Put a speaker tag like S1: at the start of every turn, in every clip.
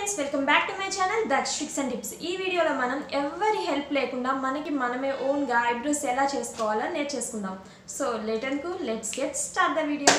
S1: friends welcome back to my channel Daksh tricks and tips ఈ వీడియోలో మనం ఎవరి హెల్ప్ లేకుండా మనకి మనమే ఓన్గా ఐబ్రోస్ ఎలా చేసుకోవాలో నేర్చేసుకుందాం సో లెటన్కు let's get start the video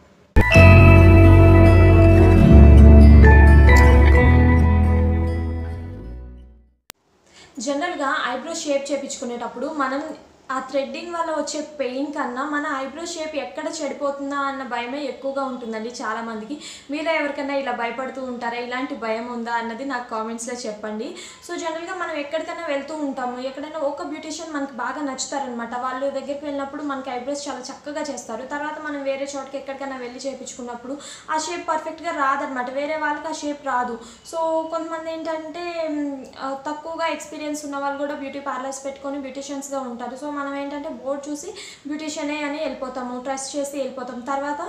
S1: జనరల్గా ఐబ్రో షేప్ చేపించుకునేటప్పుడు మనం ఆ థ్రెడ్డింగ్ వల్ల వచ్చే పెయిన్ కన్నా మన ఐబ్రో షేప్ ఎక్కడ చెడిపోతుందా అన్న భయమే ఎక్కువగా ఉంటుందండి చాలా మందికి మీలో ఎవరికైనా ఇలా భయపడుతూ ఉంటారా ఇలాంటి భయం ఉందా అన్నది నాకు కామెంట్స్లో చెప్పండి సో జనరల్గా మనం ఎక్కడికైనా వెళ్తూ ఉంటాము ఎక్కడైనా ఒక బ్యూటిషియన్ మనకి బాగా నచ్చుతారనమాట వాళ్ళ దగ్గరికి వెళ్ళినప్పుడు మనకి ఐబ్రోస్ చాలా చక్కగా చేస్తారు తర్వాత మనం వేరే చోటకి ఎక్కడికైనా వెళ్ళి చేయించుకున్నప్పుడు ఆ షేప్ పర్ఫెక్ట్గా రాదనమాట వేరే వాళ్ళకి ఆ షేప్ రాదు సో కొంతమంది ఏంటంటే మ్, ఆ, తక్కువగా ఎక్స్పీరియన్స్ ఉన్న వాళ్ళు కూడా బ్యూటీ పార్లర్స్ పెట్టుకొని బ్యూటిషియన్స్గా ఉంటారు సో మనం ఏంటంటే బోర్డ్ చూసి బ్యూటిషియనే అని వెళ్ళిపోతాము ట్రస్ట్ చేసి వెళ్ళిపోతాం తర్వాత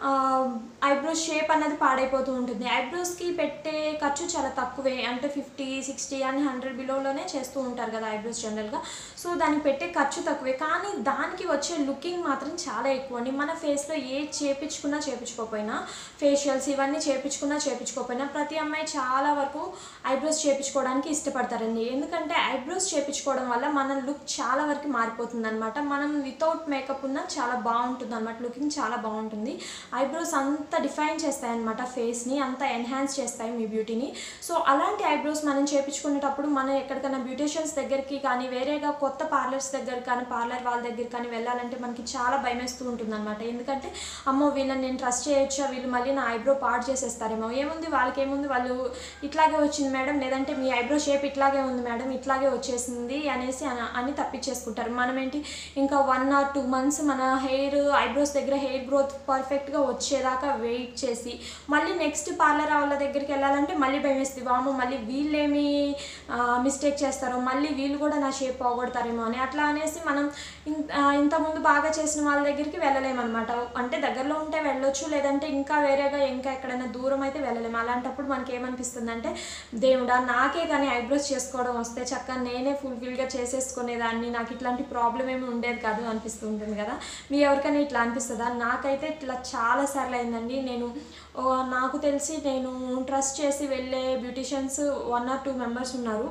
S1: ఐబ్రోస్ షేప్ అనేది పాడైపోతూ ఉంటుంది ఐబ్రోస్కి పెట్టే ఖర్చు చాలా తక్కువే అంటే ఫిఫ్టీ సిక్స్టీ అని హండ్రెడ్ బిలోలోనే చేస్తూ ఉంటారు కదా ఐబ్రోస్ జనరల్గా సో దానికి పెట్టే ఖర్చు తక్కువే కానీ దానికి వచ్చే లుకింగ్ మాత్రం చాలా ఎక్కువ అండి మన ఫేస్లో ఏ చేపించుకున్నా చేపించుకోకపోయినా ఫేషియల్స్ ఇవన్నీ చేపించుకున్నా చేపించుకోకపోయినా ప్రతి అమ్మాయి చాలా వరకు ఐబ్రోస్ చేపించుకోవడానికి ఇష్టపడతారండి ఎందుకంటే ఐబ్రోస్ చేపించుకోవడం వల్ల మన లుక్ చాలా వరకు మారిపోతుంది అనమాట మనం వితౌట్ మేకప్ ఉన్న చాలా బాగుంటుంది అనమాట లుకింగ్ చాలా బాగుంటుంది ఐబ్రోస్ అంత డిఫైన్ చేస్తాయి అనమాట ఫేస్ని అంత ఎన్హాన్స్ చేస్తాయి మీ బ్యూటీని సో అలాంటి ఐబ్రోస్ మనం చేపించుకునేటప్పుడు మనం ఎక్కడికైనా బ్యూటిషియన్స్ దగ్గరికి కానీ వేరేగా కొత్త పార్లర్స్ దగ్గర కానీ పార్లర్ వాళ్ళ దగ్గర కానీ వెళ్ళాలంటే మనకి చాలా భయం వేస్తూ ఉంటుంది అనమాట ఎందుకంటే అమ్మో వీళ్ళని నేను ట్రస్ట్ చేయొచ్చా వీళ్ళు మళ్ళీ నా ఐబ్రో పాడు చేసేస్తారేమో ఏముంది వాళ్ళకి ఏముంది వాళ్ళు ఇట్లాగే వచ్చింది మేడం లేదంటే మీ ఐబ్రో షేప్ ఇట్లాగే ఉంది మేడం ఇట్లాగే వచ్చేసింది అనేసి అన- అని తప్పించేసుకుంటారు మనం ఏంటి ఇంకా వన్ ఆర్ టూ మంత్స్ మన హెయిర్ ఐబ్రోస్ దగ్గర హెయిర్ గ్రోత్ పర్ఫెక్ట్గా వచ్చేదాకా వెయిట్ చేసి మళ్ళీ నెక్స్ట్ పార్లర్ వాళ్ళ దగ్గరికి వెళ్ళాలంటే మళ్ళీ భయం వేస్తుంది వాము మళ్ళీ వీళ్ళేమి మిస్టేక్ చేస్తారో మళ్ళీ వీళ్ళు కూడా నా షేప్ పోగొడతారేమో అని అట్లా అనేసి మనం ఇన్- ఆ, ఇంతకుముందు బాగా చేసిన వాళ్ళ దగ్గరికి వెళ్ళలేమన్నమాట అంటే దగ్గరలో ఉంటే వెళ్ళొచ్చు లేదంటే ఇంకా వేరేగా ఇంకా ఎక్కడైనా దూరం అయితే వెళ్ళలేము అలాంటప్పుడు మనకి ఏమనిపిస్తుంది అంటే దేవుడా నాకే కానీ ఐబ్రోస్ చేసుకోవడం వస్తే చక్కగా నేనే ఫుల్ఫిల్గా చేసేసుకునేదాన్ని నాకు ఇట్లాంటి ప్రాబ్లం ఏమి ఉండేది కాదు అనిపిస్తూ ఉంటుంది కదా మీ ఎవరికైనా ఇట్లా అనిపిస్తుందా నాకైతే ఇట్లా చాలా సార్లు అయిందండి నేను ఓ, నాకు తెలిసి నేను ట్రస్ట్ చేసి వెళ్ళే beauticians one or two members ఉన్నారు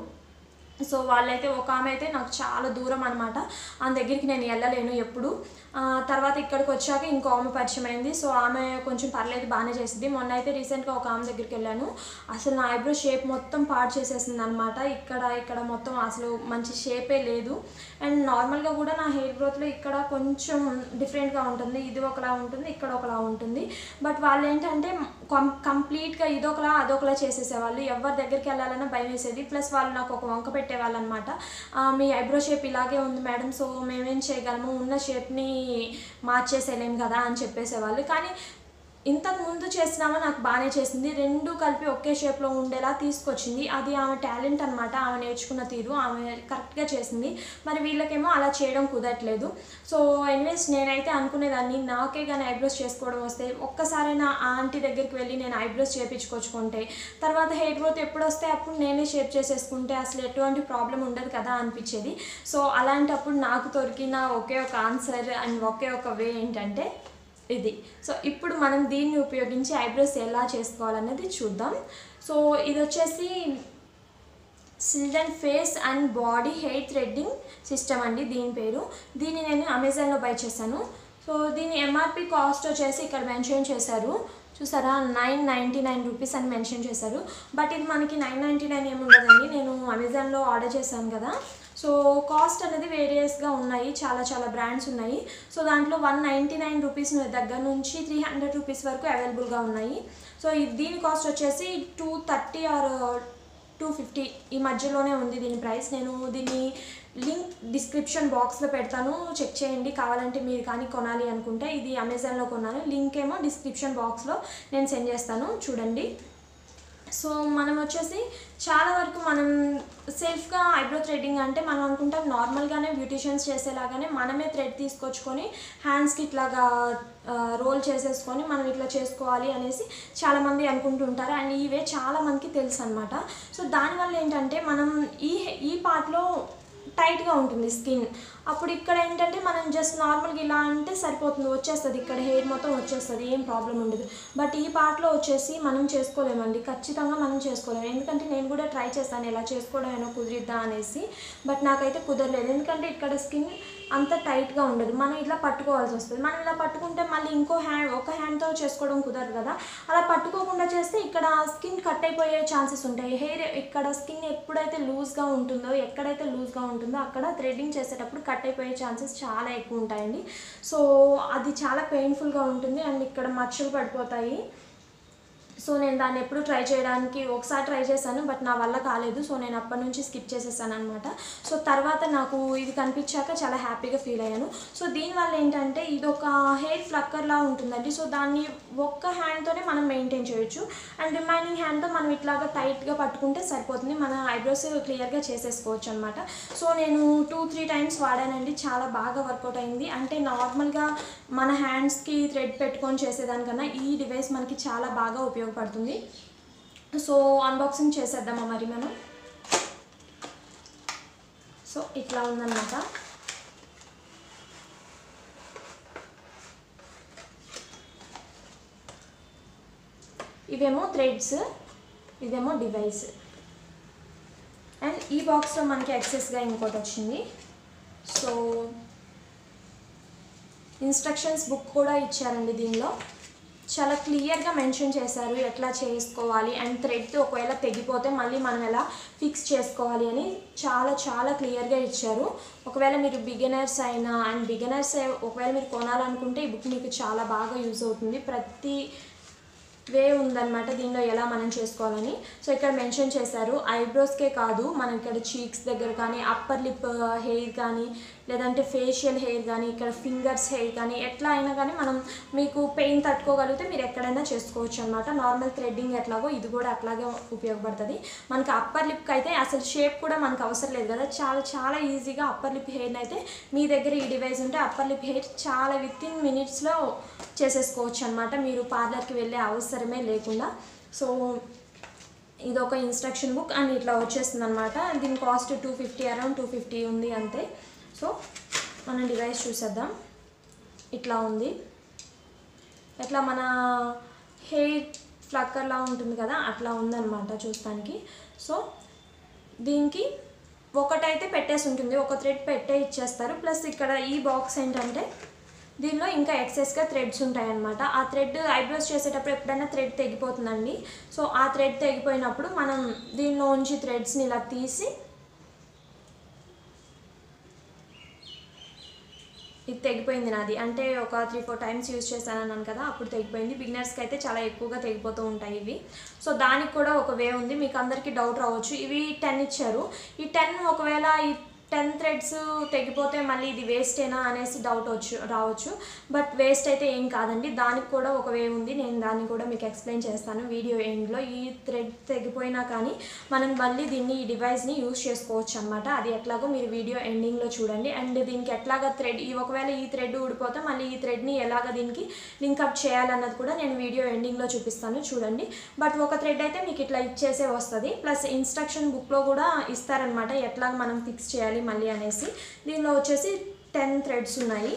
S1: సో వాళ్ళైతే ఒక ఆమె అయితే నాకు చాలా దూరం అనమాట ఆమె దగ్గరికి నేను వెళ్ళలేను ఎప్పుడు ఆ, తర్వాత ఇక్కడికి వచ్చాక ఇంకో ఆమె పరిచయం అయింది సో ఆమె కొంచెం పర్లేదు బాగానే చేసింది మొన్న అయితే రీసెంట్గా ఒక ఆమె దగ్గరికి వెళ్ళాను అసలు నా ఐబ్రో షేప్ మొత్తం పాడు చేసేసింది అనమాట ఇక్కడ ఇక్కడ మొత్తం అసలు మంచి షేపే లేదు అండ్ నార్మల్గా కూడా నా హెయిర్ గ్రోత్లో ఇక్కడ కొంచెం డిఫరెంట్గా ఉంటుంది ఇది ఒకలా ఉంటుంది ఇక్కడ ఒకలా ఉంటుంది బట్ వాళ్ళు ఏంటంటే కం కంప్లీట్గా ఇదొకలా అదొకలా చేసేసేవాళ్ళు ఎవరి దగ్గరికి వెళ్ళాలన్నా భయం వేసేది ప్లస్ వాళ్ళు నాకు ఒక వంక పెట్టేవాళ్ళు అనమాట మీ ఐబ్రో షేప్ ఇలాగే ఉంది మేడం సో మేమేం చేయగలము ఉన్న షేప్ని మార్చేసేలేం కదా అని చెప్పేసేవాళ్ళు కానీ ఇంతకు ముందు చేసినామో నాకు బాగానే చేసింది రెండు కలిపి ఒకే షేప్లో ఉండేలా తీసుకొచ్చింది అది ఆమె టాలెంట్ అనమాట ఆమె నేర్చుకున్న తీరు ఆమె కరెక్ట్గా చేసింది మరి వీళ్ళకేమో అలా చేయడం కుదరట్లేదు సో ఎనీవేస్ నేనైతే అనుకునేదాన్ని నాకే కానీ ఐబ్రోస్ చేసుకోవడం వస్తే ఒక్కసారైనా ఆ ఆంటీ దగ్గరికి వెళ్ళి నేను ఐబ్రోస్ చేయించుకొచ్చుకుంటే తర్వాత హెయిర్ గ్రోత్ ఎప్పుడు వస్తే అప్పుడు నేనే షేప్ చేసేసుకుంటే అసలు ఎటువంటి ప్రాబ్లం ఉండదు కదా అనిపించేది సో అలాంటప్పుడు నాకు దొరికిన ఒకే ఒక ఆన్సర్ అండ్ ఒకే ఒక వే ఏంటంటే ఇది సో ఇప్పుడు మనం దీన్ని ఉపయోగించి ఐబ్రోస్ ఎలా చేసుకోవాలనేది చూద్దాం సో ఇది వచ్చేసి సిల్డన్ face and body hair threading system అండి దీని పేరు దీన్ని నేను అమెజాన్లో బై చేశాను సో దీని ఎంఆర్పి కాస్ట్ వచ్చేసి ఇక్కడ మెన్షన్ చేశారు చూసారా నైన్ నైంటీ నైన్ రూపీస్ అని మెన్షన్ చేశారు బట్ ఇది మనకి నైన్ నైంటీ నైన్ ఏమి ఉండదండి నేను అమెజాన్లో ఆర్డర్ చేశాను కదా సో కాస్ట్ అనేది వేరియస్గా ఉన్నాయి చాలా చాలా బ్రాండ్స్ ఉన్నాయి సో దాంట్లో వన్ నైంటీ నైన్ రూపీస్ దగ్గర నుంచి త్రీ హండ్రెడ్ రూపీస్ వరకు అవైలబుల్గా ఉన్నాయి సో ఇది దీని కాస్ట్ వచ్చేసి two thirty or two fifty ఈ మధ్యలోనే ఉంది దీని ప్రైస్ నేను దీన్ని లింక్ డిస్క్రిప్షన్ బాక్స్లో పెడతాను చెక్ చేయండి కావాలంటే మీరు కానీ కొనాలి అనుకుంటే ఇది అమెజాన్లో కొన్నాను లింక్ ఏమో డిస్క్రిప్షన్ బాక్స్లో నేను సెండ్ చేస్తాను చూడండి సో మనం వచ్చేసి చాలా వరకు మనం సెల్ఫ్గా ఐబ్రో థ్రెడ్డింగ్ అంటే మనం అనుకుంటాం నార్మల్గానే బ్యూటిషియన్స్ చేసేలాగానే మనమే థ్రెడ్ తీసుకొచ్చుకొని హ్యాండ్స్కి ఇట్లాగా రోల్ చేసేసుకొని మనం ఇట్లా చేసుకోవాలి అనేసి చాలామంది అనుకుంటుంటారు అండ్ ఇవే చాలా మందికి తెలుసు అనమాట సో దానివల్ల ఏంటంటే మనం ఈ ఈ పార్ట్లో టైట్గా ఉంటుంది స్కిన్ అప్పుడు ఇక్కడ ఏంటంటే మనం జస్ట్ నార్మల్గా ఇలా అంటే సరిపోతుంది వచ్చేస్తుంది ఇక్కడ హెయిర్ మొత్తం వచ్చేస్తుంది ఏం ప్రాబ్లం ఉండదు బట్ ఈ పార్ట్లో వచ్చేసి మనం చేసుకోలేమండి ఖచ్చితంగా మనం చేసుకోలేము ఎందుకంటే నేను కూడా ట్రై చేస్తాను ఎలా చేసుకోవడం ఏమో కుదిరిద్దా అనేసి బట్ నాకైతే కుదరలేదు ఎందుకంటే ఇక్కడ స్కిన్ అంత టైట్గా ఉండదు మనం ఇలా పట్టుకోవాల్సి వస్తుంది మనం ఇలా పట్టుకుంటే మళ్ళీ ఇంకో హ్యాండ్ ఒక హ్యాండ్తో చేసుకోవడం కుదరదు కదా అలా పట్టుకోకుండా చేస్తే ఇక్కడ స్కిన్ కట్ అయిపోయే ఛాన్సెస్ ఉంటాయి హెయిర్ ఇక్కడ స్కిన్ ఎప్పుడైతే లూజ్గా ఉంటుందో ఎక్కడైతే లూజ్గా ఉంటుందో అక్కడ థ్రెడ్డింగ్ చేసేటప్పుడు కట్ అయిపోయే ఛాన్సెస్ చాలా ఎక్కువ ఉంటాయండి సో అది చాలా పెయిన్ఫుల్గా ఉంటుంది అండ్ ఇక్కడ మచ్చలు పడిపోతాయి సో నేను దాన్ని ఎప్పుడు ట్రై చేయడానికి ఒకసారి ట్రై చేశాను బట్ నా వల్ల కాలేదు సో నేను అప్పటి నుంచి స్కిప్ చేసేసాను అనమాట సో తర్వాత నాకు ఇది కనిపించాక చాలా హ్యాపీగా ఫీల్ అయ్యాను సో దీనివల్ల ఏంటంటే ఇది ఒక హెయిర్ ఫ్లక్కర్లా ఉంటుందండి సో దాన్ని ఒక్క హ్యాండ్తోనే మనం మెయింటైన్ చేయొచ్చు అండ్ రిమైనింగ్ హ్యాండ్తో మనం ఇట్లాగా టైట్గా పట్టుకుంటే సరిపోతుంది మన ఐబ్రోస్ క్లియర్గా చేసేసుకోవచ్చు అనమాట సో నేను టూ త్రీ టైమ్స్ వాడానండి చాలా బాగా వర్కౌట్ అయింది అంటే నార్మల్గా మన హ్యాండ్స్కి థ్రెడ్ పెట్టుకొని చేసేదానికన్నా ఈ డివైస్ మనకి చాలా బాగా ఉపయోగపడుతుంది సో అన్బాక్సింగ్ చేసేద్దామా మరి మనం సో ఇట్లా ఉందన్నమాట ఇవేమో థ్రెడ్స్ ఇదేమో డివైస్ అండ్ ఈ బాక్స్లో మనకి ఎక్సెస్గా ఇంకోటి వచ్చింది సో ఇన్స్ట్రక్షన్స్ బుక్ కూడా ఇచ్చారండి దీనిలో చాలా క్లియర్గా మెన్షన్ చేశారు ఎట్లా చేసుకోవాలి అండ్ థ్రెడ్ ఒకవేళ తెగిపోతే మళ్ళీ మనం ఎలా ఫిక్స్ చేసుకోవాలి అని చాలా చాలా క్లియర్గా ఇచ్చారు ఒకవేళ మీరు బిగినర్స్ అయినా అండ్ బిగినర్స్ ఒకవేళ మీరు కొనాలనుకుంటే ఈ బుక్ మీకు చాలా బాగా యూజ్ అవుతుంది ప్రతి వే ఉందన్నమాట దీనిలో ఎలా మనం చేసుకోవాలని సో ఇక్కడ మెన్షన్ చేశారు ఐబ్రోస్కే కాదు మనం ఇక్కడ చీక్స్ దగ్గర కానీ అప్పర్ లిప్ హెయిర్ కానీ లేదంటే ఫేషియల్ హెయిర్ కానీ ఇక్కడ ఫింగర్స్ హెయిర్ కానీ ఎట్లా అయినా కానీ మనం మీకు పెయిన్ తట్టుకోగలిగితే మీరు ఎక్కడైనా చేసుకోవచ్చు అనమాట నార్మల్ థ్రెడ్డింగ్ ఎట్లాగో ఇది కూడా అట్లాగే ఉపయోగపడుతుంది మనకి అప్పర్ లిప్కి అయితే అసలు షేప్ కూడా మనకు అవసరం లేదు కదా చాలా చాలా ఈజీగా అప్పర్ లిప్ హెయిర్ని అయితే మీ దగ్గర ఈ డివైస్ ఉంటే అప్పర్ లిప్ హెయిర్ చాలా విత్ ఇన్ మినిట్స్లో చేసేసుకోవచ్చు అనమాట మీరు పార్లర్కి వెళ్ళే అవసరమే లేకుండా సో ఇది ఒక ఇన్స్ట్రక్షన్ బుక్ అండ్ ఇట్లా వచ్చేస్తుంది అనమాట దీని cost two fifty around two fifty ఉంది అంతే సో మనం డివైస్ చూసేద్దాం ఇట్లా ఉంది ఇట్లా మన హెయిర్ ఫ్లక్కర్లా ఉంటుంది కదా అట్లా ఉందన్నమాట చూస్తానికి సో దీనికి ఒకటైతే పెట్టేసి ఉంటుంది ఒక థ్రెడ్ పెట్టే ఇచ్చేస్తారు ప్లస్ ఇక్కడ ఈ బాక్స్ ఏంటంటే దీనిలో ఇంకా ఎక్సెస్గా థ్రెడ్స్ ఉంటాయన్నమాట ఆ థ్రెడ్ ఐబ్రోస్ చేసేటప్పుడు ఎప్పుడైనా థ్రెడ్ తెగిపోతుందండి సో ఆ థ్రెడ్ తెగిపోయినప్పుడు మనం దీనిలోంచి థ్రెడ్స్ని ఇలా తీసి ఇది తెగిపోయింది నాది అంటే ఒక త్రీ ఫోర్ టైమ్స్ యూజ్ చేశాను అన్నాను కదా అప్పుడు తెగిపోయింది బిగినర్స్కి అయితే చాలా ఎక్కువగా తెగిపోతూ ఉంటాయి ఇవి సో దానికి కూడా ఒక వే ఉంది మీకు అందరికీ డౌట్ రావచ్చు ఇవి టెన్ ఇచ్చారు ఈ టెన్ ఒకవేళ ఈ టెన్ థ్రెడ్స్ తెగిపోతే మళ్ళీ ఇది వేస్టేనా అనేసి డౌట్ వచ్చు రావచ్చు బట్ వేస్ట్ అయితే ఏం కాదండి దానికి కూడా ఒక వే ఉంది నేను దాన్ని కూడా మీకు ఎక్స్ప్లెయిన్ చేస్తాను వీడియో ఎండ్లో ఈ థ్రెడ్ తెగిపోయినా కానీ మనం మళ్ళీ దీన్ని ఈ డివైస్ని యూస్ చేసుకోవచ్చు అనమాట అది ఎట్లాగో మీరు వీడియో ఎండింగ్లో చూడండి అండ్ దీనికి ఎట్లాగా థ్రెడ్ ఈ ఒకవేళ ఈ థ్రెడ్ ఊడిపోతే మళ్ళీ ఈ థ్రెడ్ని ఎలాగ దీనికి లింకప్ చేయాలన్నది కూడా నేను వీడియో ఎండింగ్లో చూపిస్తాను చూడండి బట్ ఒక థ్రెడ్ అయితే మీకు ఇట్లా ఇచ్చేసే వస్తుంది ప్లస్ ఇన్స్ట్రక్షన్ బుక్లో కూడా ఇస్తారనమాట ఎట్లా మనం ఫిక్స్ చేయాలి మళ్ళీ అనేసి దీనిలో వచ్చేసి టెన్ థ్రెడ్స్ ఉన్నాయి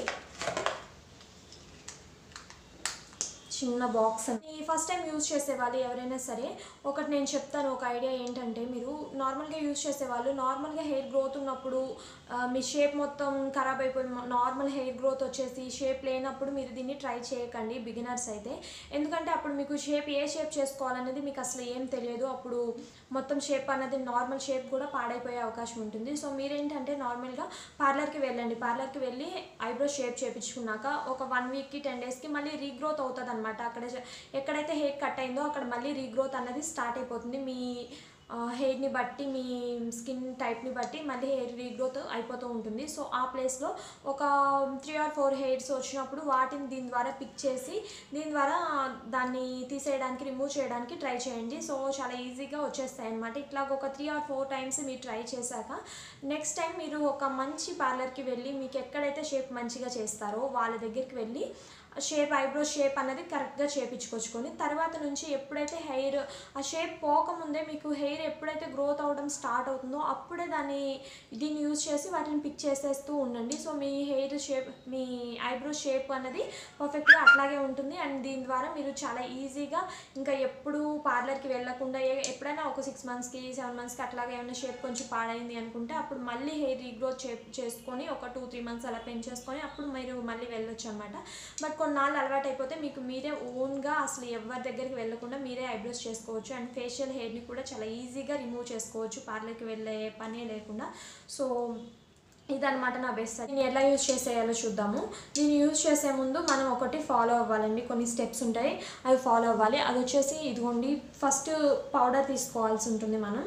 S1: చిన్న బాక్స్ అని ఫస్ట్ టైం యూజ్ చేసేవాళ్ళు ఎవరైనా సరే ఒకటి నేను చెప్తాను ఒక ఐడియా ఏంటంటే మీరు నార్మల్గా యూజ్ చేసేవాళ్ళు నార్మల్గా హెయిర్ గ్రోత్ ఉన్నప్పుడు ఆ, మీ షేప్ మొత్తం ఖరాబ్ అయిపోయి నార్మల్ హెయిర్ గ్రోత్ వచ్చేసి షేప్ లేనప్పుడు మీరు దీన్ని ట్రై చేయకండి బిగినర్స్ అయితే ఎందుకంటే అప్పుడు మీకు షేప్ ఏ షేప్ చేసుకోవాలనేది మీకు అసలు ఏం తెలియదు అప్పుడు మొత్తం షేప్ అనేది నార్మల్ షేప్ కూడా పాడైపోయే అవకాశం ఉంటుంది సో మీరేంటంటే నార్మల్గా పార్లర్కి వెళ్ళండి పార్లర్కి వెళ్ళి ఐబ్రో షేప్ చేయించుకున్నాక ఒక వన్ వీక్కి టెన్ డేస్కి మళ్ళీ రీగ్రోత్ అవుతుంది అనమాట అక్కడ జ- ఎక్కడైతే హెయిర్ కట్ అయిందో అక్కడ మళ్ళీ రీగ్రోత్ అనేది స్టార్ట్ అయిపోతుంది మీ హెయిర్ని బట్టి మీ స్కిన్ టైప్ని బట్టి మళ్ళీ హెయిర్ రీగ్రోత్ అయిపోతూ ఉంటుంది సో ఆ ప్లేస్లో ఒక త్రీ ఆర్ ఫోర్ హెయిర్స్ వచ్చినప్పుడు వాటిని దీని ద్వారా పిక్ చేసి దీని ద్వారా దాన్ని తీసేయడానికి రిమూవ్ చేయడానికి ట్రై చేయండి సో చాలా ఈజీగా వచ్చేస్తాయి అనమాట ఇట్లా ఒక త్రీ ఆర్ ఫోర్ టైమ్స్ మీరు ట్రై చేశాక నెక్స్ట్ టైం మీరు ఒక మంచి పార్లర్కి వెళ్ళి మీకు ఎక్కడైతే షేప్ మంచిగా చేస్తారో వాళ్ళ దగ్గరికి వెళ్ళి షేప్ ఐబ్రో షేప్ అనేది కరెక్ట్గా చేపించుకొచ్చుకొని తర్వాత నుంచి ఎప్పుడైతే హెయిర్ ఆ షేప్ పోకముందే మీకు హెయిర్ ఎప్పుడైతే గ్రోత్ అవ్వడం స్టార్ట్ అవుతుందో అప్పుడే దాన్ని దీన్ని యూజ్ చేసి వాటిని పిక్ చేసేస్తూ ఉండండి సో మీ హెయిర్ షేప్ మీ ఐబ్రో షేప్ అనేది పర్ఫెక్ట్గా అట్లాగే ఉంటుంది అండ్ దీని ద్వారా మీరు చాలా ఈజీగా ఇంకా ఎప్పుడు పార్లర్కి వెళ్ళకుండా ఏ- ఎప్పుడైనా ఒక సిక్స్ మంత్స్కి సెవెన్ మంత్స్కి అట్లాగే ఏమైనా షేప్ కొంచెం పాడైంది అనుకుంటే అప్పుడు మళ్ళీ హెయిర్ రీగ్రోత్ చే చేసుకొని ఒక టూ త్రీ మంత్స్ అలా పెంచేసుకొని అప్పుడు మీరు మళ్ళీ వెళ్ళొచ్చు అనమాట బట్ కొన్నాళ్ళు అలవాటు అయిపోతే మీకు మీరే ఓన్గా అసలు ఎవరి దగ్గరికి వెళ్ళకుండా మీరే ఐబ్రోస్ చేసుకోవచ్చు అండ్ ఫేషియల్ హెయిర్ని కూడా చాలా ఈజీగా రిమూవ్ చేసుకోవచ్చు పార్లర్కి వెళ్ళే పనే లేకుండా సో ఇదనమాట నా బెస్ట్ దీన్ని ఎలా యూజ్ చేసేయాలో చూద్దాము దీన్ని యూజ్ చేసే ముందు మనం ఒకటి ఫాలో అవ్వాలండి కొన్ని స్టెప్స్ ఉంటాయి అవి ఫాలో అవ్వాలి అది వచ్చేసి ఇదిగోండి ఫస్ట్ పౌడర్ తీసుకోవాల్సి ఉంటుంది మనం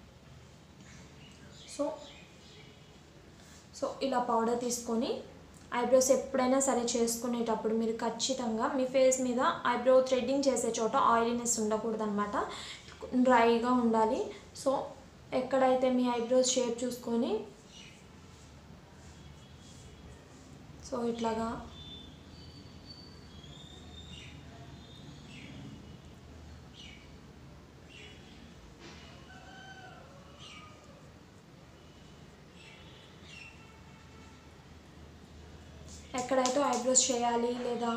S1: సో సో ఇలా పౌడర్ తీసుకొని ఐబ్రోస్ ఎప్పుడైనా సరే చేసుకునేటప్పుడు మీరు ఖచ్చితంగా మీ ఫేస్ మీద ఐబ్రో థ్రెడ్డింగ్ చేసే చోట ఆయిలీనెస్ ఉండకూడదు అనమాట డ్రైగా ఉండాలి సో ఎక్కడైతే మీ ఐబ్రోస్ షేప్ చూసుకొని సో ఇట్లాగా ఎక్కడైతే ఐబ్రోస్ చేయాలి లేదా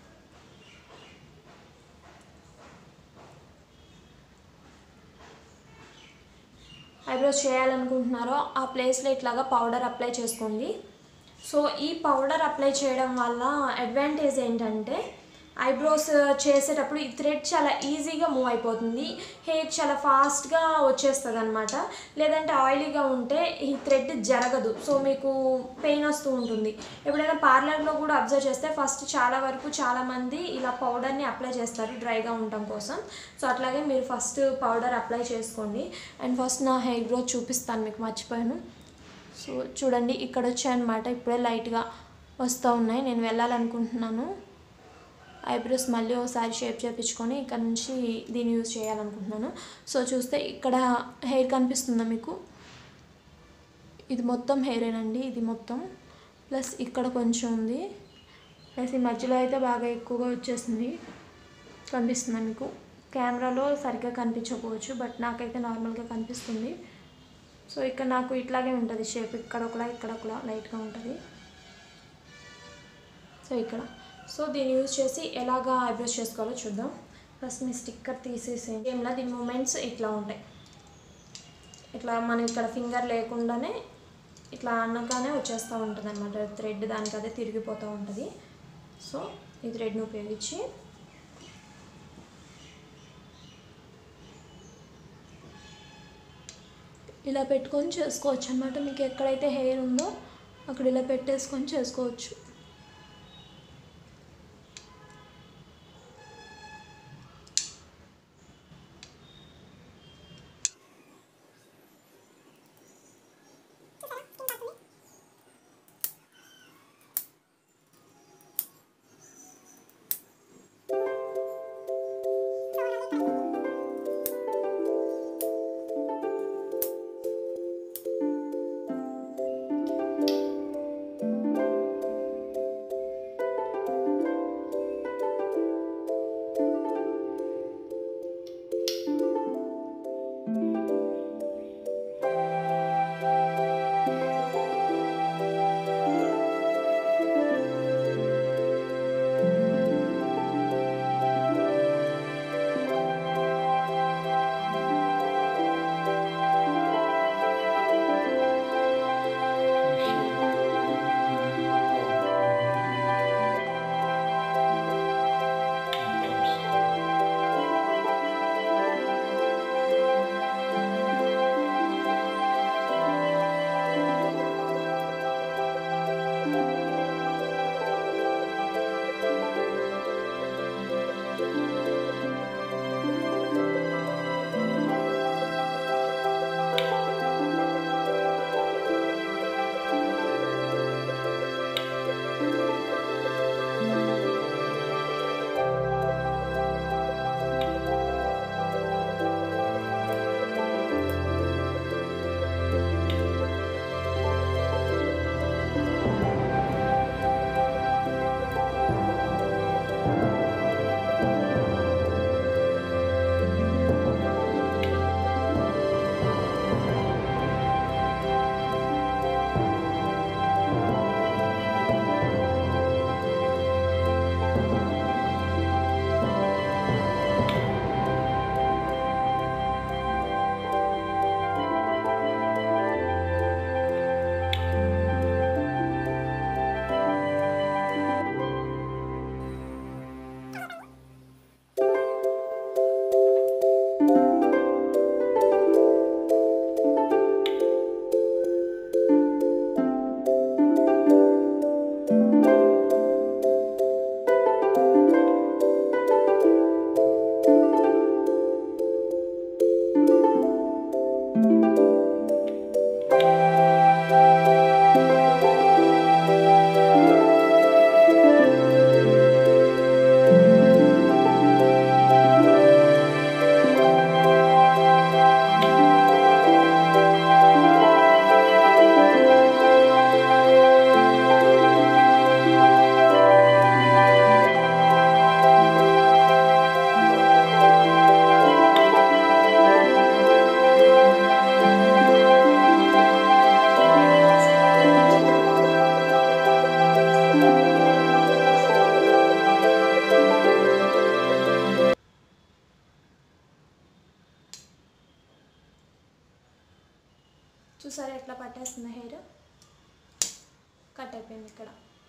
S1: ఐబ్రోస్ చేయాలనుకుంటున్నారో ఆ ప్లేస్లో ఇట్లాగా పౌడర్ అప్లై చేసుకోండి సో ఈ పౌడర్ అప్లై చేయడం వల్ల అడ్వాంటేజ్ ఏంటంటే ఐబ్రోస్ చేసేటప్పుడు ఈ థ్రెడ్ చాలా ఈజీగా మూవ్ అయిపోతుంది హెయిర్ చాలా ఫాస్ట్గా వచ్చేస్తుంది అనమాట లేదంటే ఆయిలీగా ఉంటే ఈ థ్రెడ్ జరగదు సో మీకు పెయిన్ వస్తూ ఉంటుంది ఎప్పుడైనా పార్లర్లో కూడా అబ్జర్వ్ చేస్తే ఫస్ట్ చాలా వరకు చాలామంది ఇలా పౌడర్ని అప్లై చేస్తారు డ్రైగా ఉండటం కోసం సో అట్లాగే మీరు ఫస్ట్ పౌడర్ అప్లై చేసుకోండి అండ్ ఫస్ట్ నా హెయిర్ గ్రోత్ చూపిస్తాను మీకు మర్చిపోయాను సో చూడండి ఇక్కడ వచ్చాయన్నమాట ఇప్పుడే లైట్గా వస్తూ ఉన్నాయి నేను వెళ్ళాలనుకుంటున్నాను ఐబ్రోస్ మళ్ళీ ఒకసారి షేప్ చేయించుకొని ఇక్కడ నుంచి దీన్ని యూజ్ చేయాలనుకుంటున్నాను సో చూస్తే ఇక్కడ హెయిర్ కనిపిస్తుందా మీకు ఇది మొత్తం హెయిరేనండి ఇది మొత్తం ప్లస్ ఇక్కడ కొంచెం ఉంది ప్లస్ ఈ మధ్యలో అయితే బాగా ఎక్కువగా వచ్చేసింది కనిపిస్తుందా మీకు కెమెరాలో సరిగ్గా కనిపించకపోవచ్చు బట్ నాకైతే నార్మల్గా కనిపిస్తుంది సో ఇక్కడ నాకు ఇట్లాగే ఉంటుంది షేప్ ఇక్కడ ఒకలా ఇక్కడ ఒకలా లైట్గా ఉంటుంది సో ఇక్కడ సో దీన్ని యూజ్ చేసి ఎలాగా ఐబ్రోస్ చేసుకోవాలో చూద్దాం ఫస్ట్ మీ స్టిక్కర్ తీసేసేయండి ఏమన్నా దీని మూమెంట్స్ ఇట్లా ఉంటాయి ఇట్లా మనం ఇక్కడ ఫింగర్ లేకుండానే ఇట్లా అన్నగానే వచ్చేస్తూ ఉంటుంది అనమాట థ్రెడ్ దానికి అదే తిరిగిపోతూ ఉంటుంది సో ఈ థ్రెడ్ని ఉపయోగించి ఇలా పెట్టుకొని చేసుకోవచ్చు అనమాట మీకు ఎక్కడైతే హెయిర్ ఉందో అక్కడ ఇలా పెట్టేసుకొని చేసుకోవచ్చు చూసారా ఎట్లా పట్టేస్తుంది హెయిర్ కట్ అయిపోయింది ఇక్కడ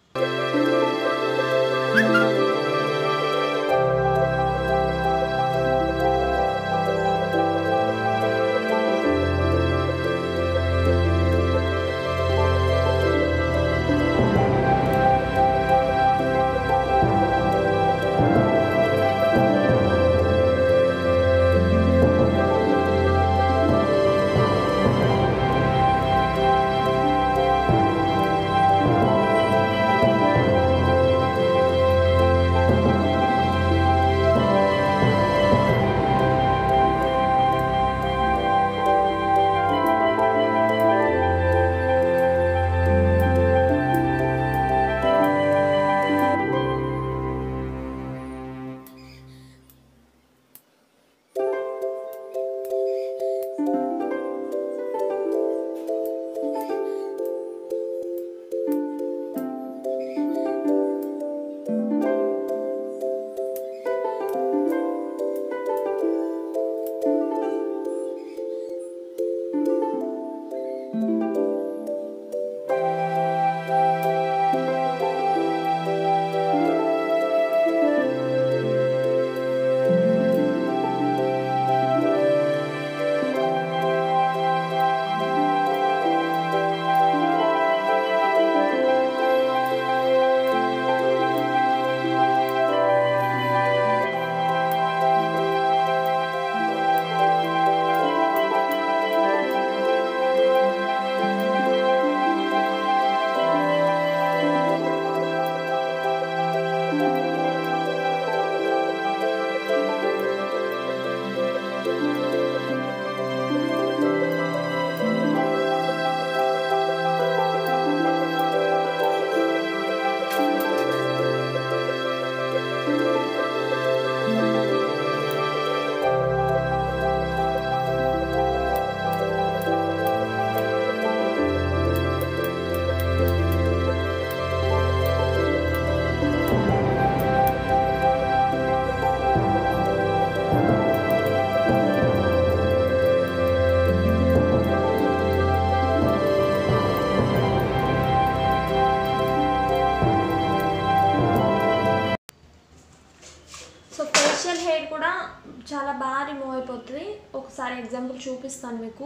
S1: సో ఫేషియల్ హెయిర్ కూడా చాలా బాగా రిమూవ్ అయిపోతుంది ఒకసారి ఎగ్జాంపుల్ చూపిస్తాను మీకు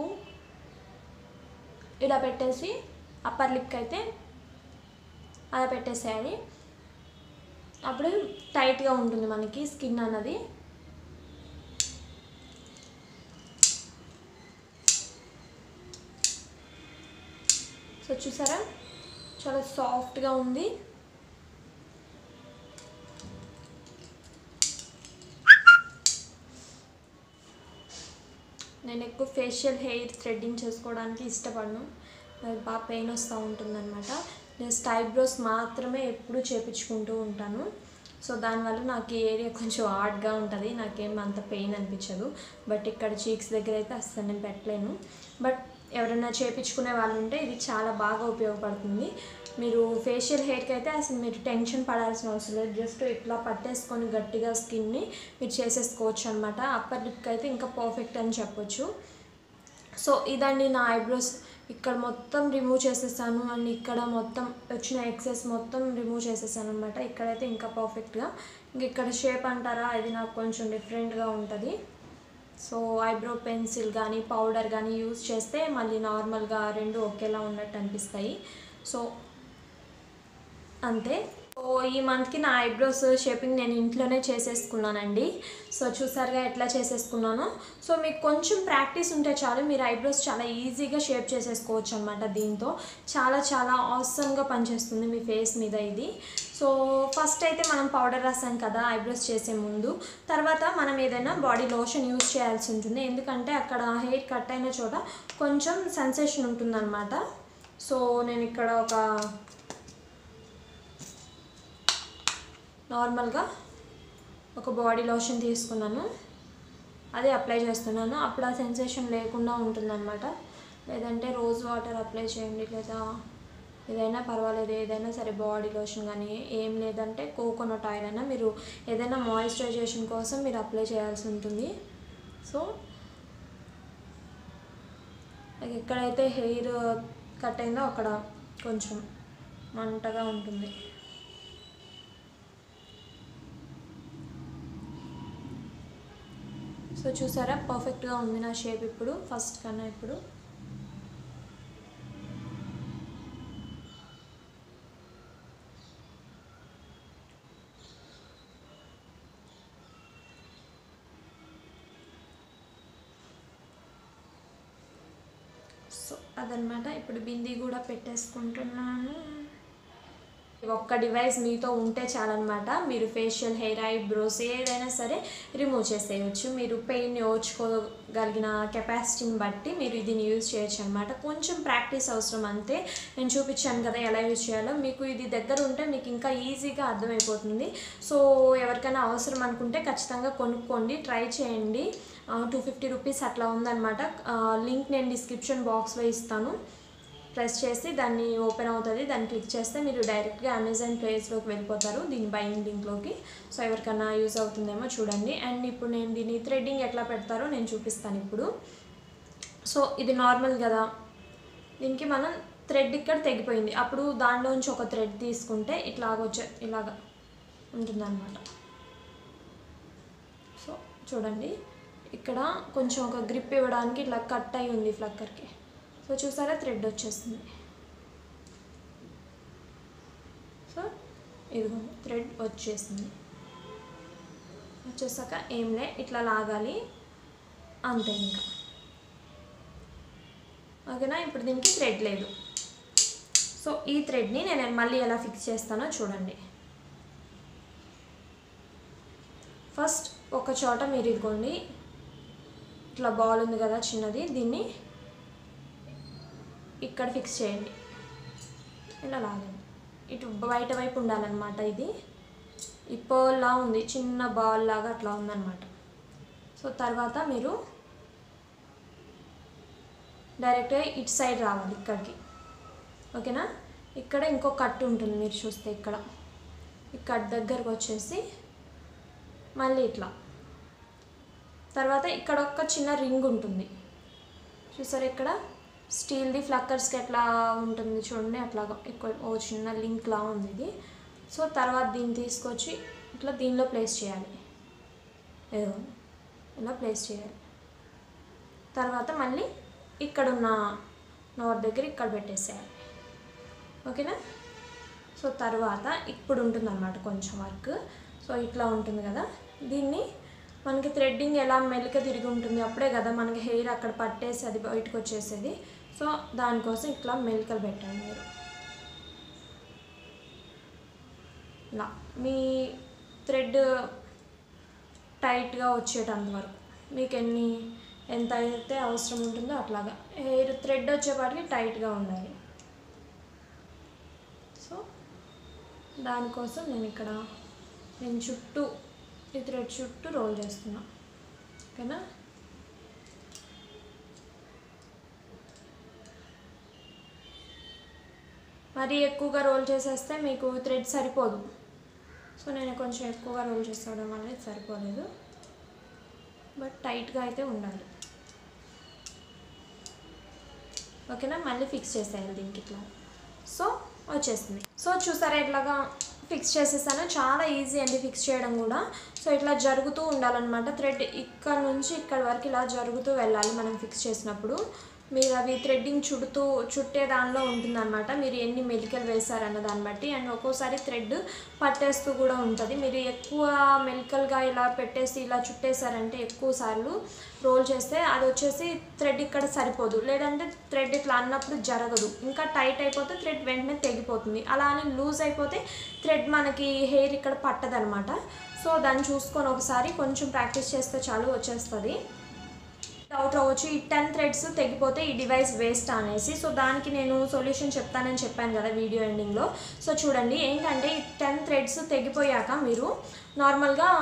S1: ఇలా పెట్టేసి అప్పర్ లిప్కి అయితే అలా పెట్టేసేయాలి అప్పుడు టైట్గా ఉంటుంది మనకి స్కిన్ అన్నది సో చూసారా చాలా సాఫ్ట్గా ఉంది నేను ఎక్కువ ఫేషియల్ హెయిర్ థ్రెడ్డింగ్ చేసుకోవడానికి ఇష్టపడను నాకు బాగా పెయిన్ వస్తూ ఉంటుందన్నమాట జస్ట్ ఐబ్రోస్ మాత్రమే ఎప్పుడూ చేపించుకుంటూ ఉంటాను సో దానివల్ల నాకు ఈ ఏరియా కొంచెం హార్డ్గా ఉంటుంది నాకేం అంత పెయిన్ అనిపించదు బట్ ఇక్కడ చీక్స్ దగ్గర అయితే అస్సలు నేను పెట్టలేను బట్ ఎవరైనా చేపించుకునే వాళ్ళు ఉంటే ఇది చాలా బాగా ఉపయోగపడుతుంది మీరు ఫేషియల్ హెయిర్కి అయితే అసలు మీరు టెన్షన్ పడాల్సిన అవసరం లేదు జస్ట్ ఇట్లా పట్టేసుకొని గట్టిగా స్కిన్ని మీరు చేసేసుకోవచ్చు అనమాట అప్పర్ లిప్కి అయితే ఇంకా పర్ఫెక్ట్ అని చెప్పొచ్చు సో ఇదండి నా ఐబ్రోస్ ఇక్కడ మొత్తం రిమూవ్ చేసేసాను అండ్ ఇక్కడ మొత్తం వచ్చిన ఎక్సెస్ మొత్తం రిమూవ్ చేసేసాను అనమాట ఇక్కడైతే ఇంకా పర్ఫెక్ట్గా ఇంక ఇక్కడ షేప్ అంటారా ఇది నాకు కొంచెం డిఫరెంట్గా ఉంటుంది సో ఐబ్రో పెన్సిల్ కానీ పౌడర్ కానీ యూజ్ చేస్తే మళ్ళీ నార్మల్గా రెండు ఒకేలా ఉన్నట్టు అనిపిస్తాయి సో అంతే సో ఈ మంత్కి నా ఐబ్రోస్ షేపింగ్ నేను ఇంట్లోనే చేసేసుకున్నానండి సో చూసారుగా ఎట్లా చేసేసుకున్నానో సో మీకు కొంచెం ప్రాక్టీస్ ఉంటే చాలు మీరు ఐబ్రోస్ చాలా ఈజీగా షేప్ చేసేసుకోవచ్చు అనమాట దీంతో చాలా చాలా ఆసమ్గా పనిచేస్తుంది మీ ఫేస్ మీద ఇది సో ఫస్ట్ అయితే మనం పౌడర్ రాసాం కదా ఐబ్రోస్ చేసే ముందు తర్వాత మనం ఏదైనా బాడీ లోషన్ యూస్ చేయాల్సి ఉంటుంది ఎందుకంటే అక్కడ హెయిర్ కట్ అయిన చోట కొంచెం సెన్సేషన్ ఉంటుందన్నమాట సో నేను ఇక్కడ ఒక నార్మల్గా ఒక బాడీ లోషన్ తీసుకున్నాను అదే అప్లై చేస్తున్నాను అప్పుడు ఆ సెన్సేషన్ లేకుండా ఉంటుందన్నమాట లేదంటే రోజ్ వాటర్ అప్లై చేయండి లేదా ఏదైనా పర్వాలేదు ఏదైనా సరే బాడీ లోషన్ కానీ ఏం లేదంటే కోకోనట్ ఆయిల్ అయినా మీరు ఏదైనా మాయిశ్చరైజేషన్ కోసం మీరు అప్లై చేయాల్సి ఉంటుంది సో నాకు ఎక్కడైతే హెయిర్ కట్ అయిందో అక్కడ కొంచెం మంటగా ఉంటుంది సో చూసారా పర్ఫెక్ట్గా ఉంది నా షేప్ ఇప్పుడు ఫస్ట్ కన్నా ఇప్పుడు సో అదనమాట ఇప్పుడు బిందీ కూడా పెట్టేసుకుంటున్నాను ఒక్క డివైస్ మీతో ఉంటే చాలన్నమాట మీరు ఫేషియల్ హెయిర్ ఐబ్రోస్ ఏదైనా సరే రిమూవ్ చేసేయచ్చు మీరు పెయిన్ ఓర్చుకోగలిగిన కెపాసిటీని బట్టి మీరు దీన్ని యూజ్ చేయొచ్చు అనమాట కొంచెం ప్రాక్టీస్ అవసరం అంతే నేను చూపించాను కదా ఎలా యూజ్ చేయాలో మీకు ఇది దగ్గర ఉంటే మీకు ఇంకా ఈజీగా అర్థమైపోతుంది సో ఎవరికైనా అవసరం అనుకుంటే ఖచ్చితంగా కొనుక్కోండి ట్రై చేయండి టూ ఫిఫ్టీ రూపీస్ అట్లా ఉందన్నమాట లింక్ నేను డిస్క్రిప్షన్ బాక్స్లో ఇస్తాను ప్రెస్ చేసి దాన్ని ఓపెన్ అవుతుంది దాన్ని క్లిక్ చేస్తే మీరు డైరెక్ట్గా అమెజాన్ ప్లేస్లోకి వెళ్ళిపోతారు దీని బయింగ్ లింక్లోకి సో ఎవరికైనా యూజ్ అవుతుందేమో చూడండి అండ్ ఇప్పుడు నేను దీన్ని థ్రెడ్డింగ్ ఎట్లా పెడతారో నేను చూపిస్తాను ఇప్పుడు సో ఇది నార్మల్ కదా దీనికి మనం థ్రెడ్ ఇక్కడ తెగిపోయింది అప్పుడు దానిలోంచి ఒక థ్రెడ్ తీసుకుంటే ఇట్లాగ వచ్చే ఇలాగ ఉంటుందన్నమాట సో చూడండి ఇక్కడ కొంచెం ఒక గ్రిప్ ఇవ్వడానికి ఇట్లా కట్ అయి ఉంది ఫ్లక్కర్కి సో చూసారా థ్రెడ్ వచ్చేస్తుంది సో ఇదిగో థ్రెడ్ వచ్చేసింది వచ్చేసాక ఏంలే ఇట్లా లాగాలి అంతే ఇంకా ఓకేనా ఇప్పుడు దీనికి థ్రెడ్ లేదు సో ఈ థ్రెడ్ని నేను మళ్ళీ ఎలా ఫిక్స్ చేస్తానో చూడండి ఫస్ట్ ఒక చోట మీరు ఇదిగోండి ఇట్లా బాల్ ఉంది కదా చిన్నది దీన్ని ఇక్కడ ఫిక్స్ చేయండి ఇలా లాగండి ఇటు బయట వైపు ఉండాలన్నమాట ఇది ఈ పర్ల్లా ఉంది చిన్న బాల్ లాగా అట్లా ఉందన్నమాట సో తర్వాత మీరు డైరెక్ట్గా ఇటు సైడ్ రావాలి ఇక్కడికి ఓకేనా ఇక్కడ ఇంకో కట్ ఉంటుంది మీరు చూస్తే ఇక్కడ ఈ కట్ దగ్గరకు వచ్చేసి మళ్ళీ ఇట్లా తర్వాత ఇక్కడ ఒక చిన్న రింగ్ ఉంటుంది చూసారా ఇక్కడ స్టీల్ది ఫ్లక్కర్స్కి ఎట్లా ఉంటుంది చూడండి అట్లా ఎక్కువ ఓ చిన్న లింక్ లా ఉంది ఇది సో తర్వాత దీన్ని తీసుకొచ్చి ఇట్లా దీనిలో ప్లేస్ చేయాలి ఏదో ఇలా ప్లేస్ చేయాలి తర్వాత మళ్ళీ ఇక్కడున్న నోట్ దగ్గర ఇక్కడ పెట్టేసేయాలి ఓకేనా సో తర్వాత ఇప్పుడు ఉంటుంది అనమాట కొంచెం వర్క్ సో ఇట్లా ఉంటుంది కదా దీన్ని మనకి థ్రెడ్డింగ్ ఎలా మెలిక తిరిగి ఉంటుంది అప్పుడే కదా మనకి హెయిర్ అక్కడ పట్టేసి అది బయటకు వచ్చేసేది సో దానికోసం ఇట్లా మెలికలు పెట్టండి మీరు ఇలా మీ థ్రెడ్ టైట్గా వచ్చేటంత వరకు మీకు ఎన్ని ఎంత అయితే అవసరం ఉంటుందో అట్లాగా హెయిర్ థ్రెడ్ వచ్చేపాటికి టైట్గా ఉండాలి సో దానికోసం నేను ఇక్కడ నేను చుట్టూ ఈ థ్రెడ్ చుట్టూ రోల్ చేస్తున్నా ఓకేనా మరీ ఎక్కువగా రోల్ చేసేస్తే మీకు థ్రెడ్ సరిపోదు సో నేను కొంచెం ఎక్కువగా రోల్ చేసుకోవడం వల్ల ఇది సరిపోలేదు బట్ టైట్గా అయితే ఉండాలి ఓకేనా మళ్ళీ ఫిక్స్ చేసేయాలి దీనికి ఇట్లా సో వచ్చేసింది సో చూసారా ఇట్లాగా ఫిక్స్ చేసేసాను చాలా ఈజీ అండి ఫిక్స్ చేయడం కూడా సో ఇట్లా జరుగుతూ ఉండాలన్నమాట థ్రెడ్ ఇక్కడ నుంచి ఇక్కడ వరకు ఇలా జరుగుతూ వెళ్ళాలి మనం ఫిక్స్ చేసినప్పుడు మీరు అవి థ్రెడ్డింగ్ చుడుతూ చుట్టే దానిలో ఉంటుందన్నమాట మీరు ఎన్ని మెలికలు వేశారన్న దాన్ని బట్టి అండ్ ఒక్కోసారి థ్రెడ్ పట్టేస్తూ కూడా ఉంటుంది మీరు ఎక్కువ మెలికల్గా ఇలా పెట్టేసి ఇలా చుట్టేశారంటే ఎక్కువ సార్లు రోల్ చేస్తే అది వచ్చేసి థ్రెడ్ ఇక్కడ సరిపోదు లేదంటే థ్రెడ్ ఇట్లా అన్నప్పుడు జరగదు ఇంకా టైట్ అయిపోతే థ్రెడ్ వెంటనే తెగిపోతుంది అలా అని లూజ్ అయిపోతే థ్రెడ్ మనకి హెయిర్ ఇక్కడ పట్టదనమాట సో దాన్ని చూసుకొని ఒకసారి కొంచెం ప్రాక్టీస్ చేస్తే చాలు వచ్చేస్తుంది డౌట్ రావచ్చు ఈ టెన్ థ్రెడ్స్ తెగిపోతే ఈ డివైస్ వేస్ట్ అనేసి సో దానికి నేను సొల్యూషన్ చెప్తానని చెప్పాను కదా వీడియో ఎండింగ్లో సో చూడండి ఏంటంటే ఈ టెన్ థ్రెడ్స్ తెగిపోయాక మీరు నార్మల్గా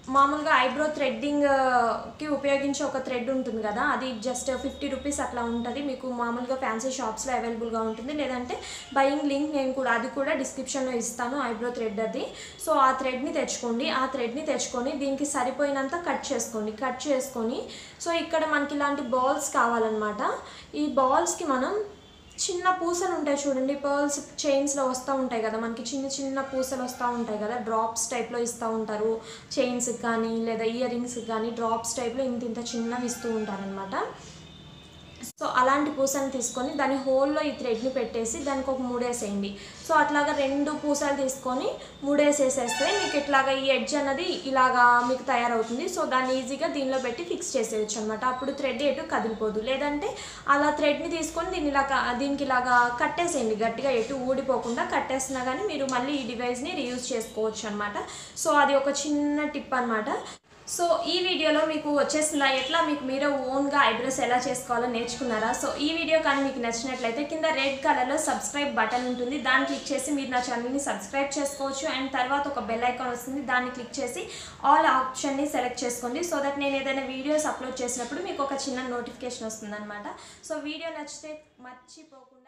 S1: మామూలుగా ఐబ్రో థ్రెడ్డింగ్కి ఉపయోగించే ఒక థ్రెడ్ ఉంటుంది కదా అది జస్ట్ ఫిఫ్టీ రూపీస్ అట్లా ఉంటుంది మీకు మామూలుగా ఫ్యాన్సీ షాప్స్లో అవైలబుల్గా ఉంటుంది లేదంటే బయింగ్ లింక్ నేను కూడా అది కూడా డిస్క్రిప్షన్లో ఇస్తాను ఐబ్రో థ్రెడ్ అది సో ఆ థ్రెడ్ని తెచ్చుకోండి ఆ థ్రెడ్ని తెచ్చుకొని దీనికి సరిపోయినంత కట్ చేసుకోండి కట్ చేసుకొని సో ఇక్కడ మనకి ఇలాంటి బాల్స్ కావాలన్నమాట ఈ బాల్స్కి మనం చిన్న పూసలు ఉంటాయి చూడండి పర్ల్స్ చైన్స్లో వస్తూ ఉంటాయి కదా మనకి చిన్న చిన్న పూసలు వస్తూ ఉంటాయి కదా డ్రాప్స్ టైప్లో ఇస్తూ ఉంటారు చైన్స్కి కానీ లేదా ఇయర్ రింగ్స్కి కానీ డ్రాప్స్ టైప్లో ఇంత ఇంత చిన్నవి ఇస్తూ ఉంటారనమాట సో అలాంటి పూసని తీసుకొని దాని హోల్లో ఈ థ్రెడ్ని పెట్టేసి దానికి ఒక మూడేసేయండి సో అట్లాగా రెండు పూసలు తీసుకొని మూడేసేసేస్తే మీకు ఇట్లాగా ఈ ఎడ్జ్ అన్నది ఇలాగా మీకు తయారవుతుంది సో దాన్ని ఈజీగా దీనిలో పెట్టి ఫిక్స్ చేసేయచ్చు అనమాట అప్పుడు థ్రెడ్ ఎటు కదిలిపోదు లేదంటే అలా థ్రెడ్ని తీసుకొని దీన్ని ఇలాగా దీనికి ఇలాగా కట్టేసేయండి గట్టిగా ఎటు ఊడిపోకుండా కట్టేసినా కానీ మీరు మళ్ళీ ఈ డివైస్ని రీయూజ్ చేసుకోవచ్చు అనమాట సో అది ఒక చిన్న టిప్ అనమాట సో ఈ వీడియోలో మీకు వచ్చేసిందా ఎట్లా మీకు మీరే ఓన్గా ఐబ్రోస్ ఎలా చేసుకోవాలో నేర్చుకున్నారా సో ఈ వీడియో కానీ మీకు నచ్చినట్లయితే కింద రెడ్ కలర్లో సబ్స్క్రైబ్ బటన్ ఉంటుంది దాన్ని క్లిక్ చేసి మీరు నా ఛానల్ని సబ్స్క్రైబ్ చేసుకోవచ్చు అండ్ తర్వాత ఒక బెల్ ఐకాన్ వస్తుంది దాన్ని క్లిక్ చేసి ఆల్ ఆప్షన్ని సెలెక్ట్ చేసుకోండి సో దట్ నేను ఏదైనా వీడియోస్ అప్లోడ్ చేసినప్పుడు మీకు ఒక చిన్న నోటిఫికేషన్ వస్తుంది అనమాట సో వీడియో నచ్చితే మర్చిపోకుండా